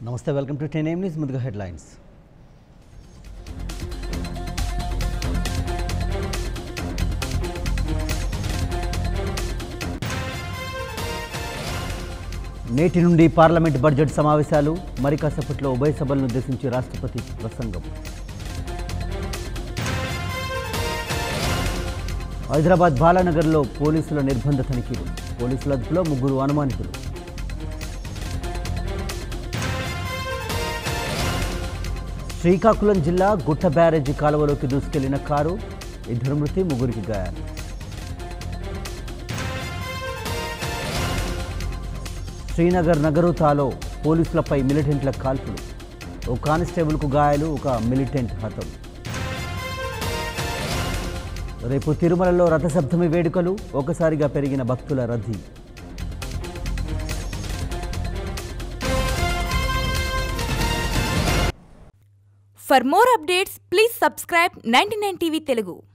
నమస్తే welcome to ten news ముందుగా headlines నేటి నుండి పార్లమెంట్ బడ్జెట్ సమావేశాలు మరి కాసేపట్లో ఉభయ సభలను ఉద్దేశించి రాష్ట్రపతి ప్రసంగం హైదరాబాద్ బాలానగర్లో పోలీసుల నిర్బంధ తనిఖీలు పోలీసుల అదుపులో ముగ్గురు అనుమానితులు శ్రీకాకుళం జిల్లా గుట్ట బ్యారేజీ కాలువలోకి దూసుకెళ్లిన కారు ఇద్దరు మృతి ముగ్గురికి గాయాలు శ్రీనగర్ నగరోతాలో పోలీసులపై మిలిటెంట్ల కాల్పులు ఓ కానిస్టేబుల్కు గాయాలు ఒక మిలిటెంట్ హతం రేపు తిరుమలలో రథసప్తమి వేడుకలు ఒకసారిగా పెరిగిన భక్తుల రద్దీ For more updates, please subscribe 99 TV Telugu.